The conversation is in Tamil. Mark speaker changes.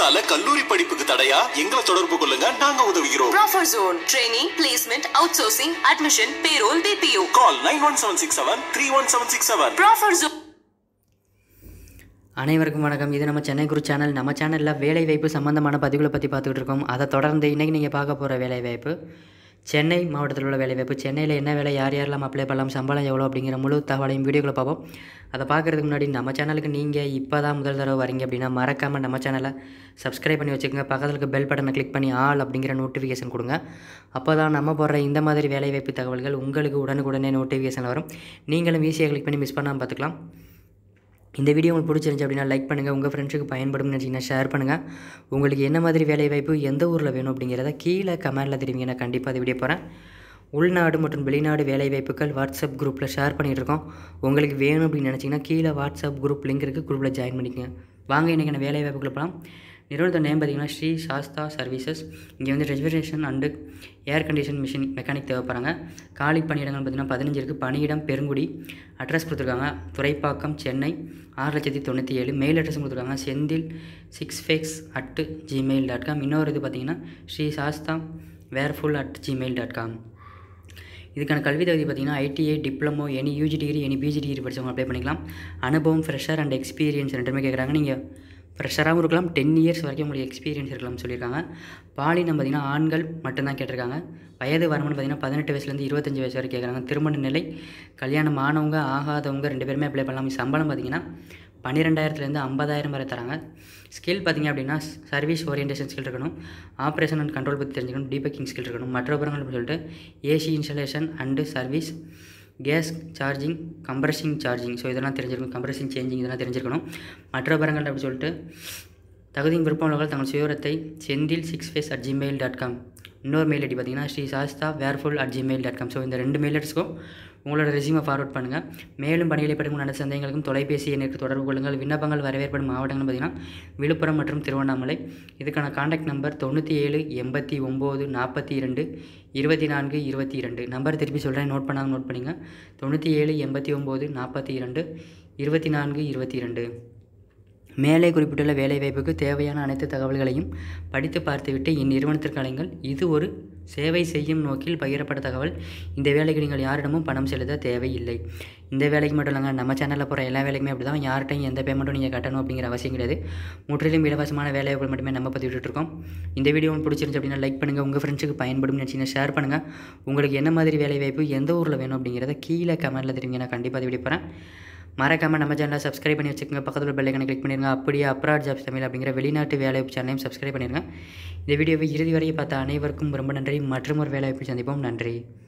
Speaker 1: இதனால கல்லூரி படிப்புக்கு தடையா எங்களை தொடர்பு கொள்ளுங்க நாங்க உதவுகிறோம்
Speaker 2: Proffer Zone. Training, placement, outsourcing, admission, payroll, BPO.
Speaker 1: Call nine one seven six seven three one seven six seven
Speaker 2: Proffer Zone.
Speaker 3: அனைவருக்கும் வணக்கம் இது நம்ம சென்னை குரு சேனல் நம்ம சேனலில் வேலைவாய்ப்பு சம்மந்தமான பதிவுகளை பற்றி பார்த்துக்கிட்டு இருக்கோம் அதை தொடர்ந்து இன்றைக்கி நீங்கள் பார்க்க போகிற வேலைவாய்ப்பு சென்னை மாவட்டத்தில் உள்ள வேலைவாய்ப்பு சென்னையில் என்ன வேலை யார் யாரெல்லாம் அப்ளை பண்ணலாம் சம்பளம் எவ்வளோ அப்படிங்கிற முழு தகவலையும் வீடியோக்களை பார்ப்போம் அதை பார்க்குறதுக்கு முன்னாடி நம்ம சேனலுக்கு நீங்கள் இப்போ தான் முதல் தடவை வரீங்க அப்படின்னா மறக்காமல் நம்ம சேனலை சப்ஸ்கிரைப் பண்ணி வச்சுக்கோங்க பக்கத்தில் இருக்க பெல் பட்டனை கிளிக் பண்ணி ஆல் அப்படிங்கிற நோட்டிஃபிகேஷன் கொடுங்க அப்போ தான் நம்ம போடுற இந்த மாதிரி வேலைவாய்ப்பு தகவல்கள் உங்களுக்கு உடனுக்குடனே நோட்டிஃபிகேஷன் வரும் நீங்களும் ஈஸியாக கிளிக் பண்ணி மிஸ் பண்ணாமல் பார்த்துக்கலாம் இந்த வீடியோ உங்களுக்கு பிடிச்சிருந்துச்சு அப்படின்னா லைக் பண்ணுங்கள் உங்கள் ஃப்ரெண்ட்ஸுக்கு பயன்படும் நினச்சிங்கன்னா ஷேர் பண்ணுங்கள் உங்களுக்கு என்ன மாதிரி வேலைவாய்ப்பு எந்த ஊரில் வேணும் அப்படிங்கிறத கீழே கமெண்டில் தெரிவிங்க நான் கண்டிப்பாக அதை வீடியோ போகிறேன் உள்நாடு மற்றும் வெளிநாடு வேலைவாய்ப்புகள் வாட்ஸ்அப் குரூப்பில் ஷேர் பண்ணிகிட்டு இருக்கோம் உங்களுக்கு வேணும் அப்படின்னு நினச்சிங்கன்னா கீழே வாட்ஸ்அப் குரூப் லிங்க் இருக்குது குரூப்பில் ஜாயின் பண்ணிக்கங்க வாங்க இன்றைக்கான வேலைவாய்ப்புக்குள்ள போகலாம் நிறுவனத்தோட நேம் பார்த்தீங்கன்னா ஸ்ரீ சாஸ்தா சர்வீசஸ் இங்கே வந்து registration and air condition machine mechanic தேவைப்படுறாங்க காலி பணியிடங்கள் பார்த்தீங்கன்னா பதினஞ்சு இருக்குது பணியிடம் பெருங்குடி அட்ரஸ் கொடுத்துருக்காங்க துறைப்பாக்கம் சென்னை ஆறு லட்சத்தி தொண்ணூற்றி ஏழு மெயில் அட்ரஸும் கொடுத்துருக்காங்க Senthil six fax at Gmail dot com இன்னொரு இது பார்த்தீங்கன்னா ஸ்ரீ சாஸ்தா வேர்ஃபுல் அட் ஜிமெயில் டாட் காம் இதுக்கான கல்வி தகுதி பார்த்தீங்கன்னா ITI diploma any UG degree any PG degree படித்தவங்க அப்ளை பண்ணிக்கலாம் அனுபவம் ஃப்ரெஷர் அண்ட் எக்ஸ்பீரியன்ஸ் ரெண்டுமே கேட்குறாங்க நீங்கள் ஃப்ரெஷராகவும் இருக்கலாம் டென் இயர்ஸ் வரைக்கும் உங்களுக்கு எக்ஸ்பீரியன்ஸ் இருக்கலாம்னு சொல்லியிருக்காங்க பாலினம் பார்த்தீங்கன்னா ஆண்கள் மட்டும்தான் கேட்டிருக்காங்க வயது வரம்புன்னு பார்த்தீங்கன்னா பதினெட்டு வயசுலேருந்து இருபத்தஞ்சி வயசு வரைக்கும் கேட்குறாங்க திருமண நிலை கல்யாணம் ஆனவங்க ஆகாதவங்க ரெண்டு பேருமே அப்ளை பண்ணலாம் சம்பளம் பார்த்தீங்கன்னா பன்னிரெண்டாயிரத்துலேருந்து ஐம்பதாயிரம் வரை தராங்க ஸ்கில் பார்த்தீங்க அப்படின்னா சர்வீஸ் ஓரியன்டேஷன் ஸ்கில் இருக்கணும் ஆப்ரேஷன் அண்ட் கண்ட்ரோல் பற்றி தெரிஞ்சுக்கணும் டீபக்கிங் ஸ்கில் இருக்கணும் மற்ற விவரங்கள் அப்படின்னு சொல்லிட்டு AC installation and service gas charging compressing charging so இதெல்லாம் தெரிஞ்சிருக்கணும் கம்ப்ரஸிங் சேஞ்சிங் இதெல்லாம் தெரிஞ்சிருக்கணும் மற்ற விவரங்கள் அப்படி சொல்லிட்டு தகுதியும் விருப்பம் உள்ளவர்கள் தங்கள் சுயரத்தை Senthil six face at Gmail dot com இன்னொரு மெயில் ஐடி பார்த்தீங்கன்னா ஸ்ரீ சாஸ்தா வேர்ஃபுல் at Gmail dot com so இந்த ரெண்டு மெயில் அட்ரஸ்க்கும் உங்களோட ரெசியூமை ஃபார்வர்ட் பண்ணுங்கள் மேலும் பணிகளை பற்றி நடந்த சந்தேகங்களுக்கும் தொலைபேசி எண்ணிற்கு தொடர்பு கொள்ளுங்கள் விண்ணப்பங்கள் வரவேற்படும் மாவட்டங்கள் பார்த்தீங்கன்னா விழுப்புரம் மற்றும் திருவண்ணாமலை இதுக்கான காண்டாக்ட் நம்பர் தொண்ணூற்றி ஏழு எண்பத்தி ஒம்பது நாற்பத்தி இரண்டு இருபத்தி நான்கு இருபத்தி இரண்டு நம்பர் திருப்பி சொல்கிறேன் நோட் பண்ணாங்க நோட் பண்ணிங்க தொண்ணூற்றி ஏழு எண்பத்தி ஒம்பது நாற்பத்தி இரண்டு இருபத்தி நான்கு இருபத்தி இரண்டு மேலே குறிப்பிட்டுள்ள வேலைவாய்ப்புக்கு தேவையான அனைத்து தகவல்களையும் படித்து பார்த்துவிட்டு இந்நிறுவனத்திற்கு அழைங்கள் இது ஒரு சேவை செய்யும் நோக்கில் பகிரப்பட்ட தகவல் இந்த வேலைக்கு நீங்கள் யாரிடமும் பணம் செலுத்த தேவையில்லை இந்த வேலைக்கு மட்டும் இல்லைங்க நம்ம சேனலில் போகிற எல்லா வேலைக்குமே அப்படி தான் யார்கிட்டையும் எந்த பேமெண்ட்டும் நீங்கள் கட்டணும் அப்படிங்கிற அவசியம் கிடையாது முற்றிலும் இலவசமான வேலைவாய்ப்புகள் மட்டுமே நம்ம பதிவிட்டு இருக்கோம் இந்த வீடியோ உங்களுக்கு பிடிச்சிருந்துச்சு அப்படின்னா லைக் பண்ணுங்கள் உங்கள் ஃப்ரெண்ட்ஸுக்கு பயன்படும் நினச்சிங்கன்னா ஷேர் பண்ணுங்கள் உங்களுக்கு என்ன மாதிரி வேலைவாய்ப்பு எந்த ஊரில் வேணும் அப்படிங்கிறத கீழே கமெண்ட்டில் தெரிவிங்க நான் கண்டிப்பாக அதை போகிறேன் மறக்காமல் நம்ம சேனலை சப்ஸ்கிரைப் பண்ணி வச்சுக்கோங்க பக்கத்தில் பெல்லைக்கனை கிளிக் பண்ணிடுங்க அப்படியே அப்ராட் ஜாப்ஸ் தமிழ் அப்படிங்கிற வெளிநாட்டு வேலைவாய்ப்பு சேனலையும் சப்ஸ்கிரைப் பண்ணிடுங்க இந்த வீடியோவை இறுதி வரையை பார்த்த அனைவருக்கும் ரொம்ப நன்றி மற்றும் ஒரு வேலைவாய்ப்பு சந்திப்போம் நன்றி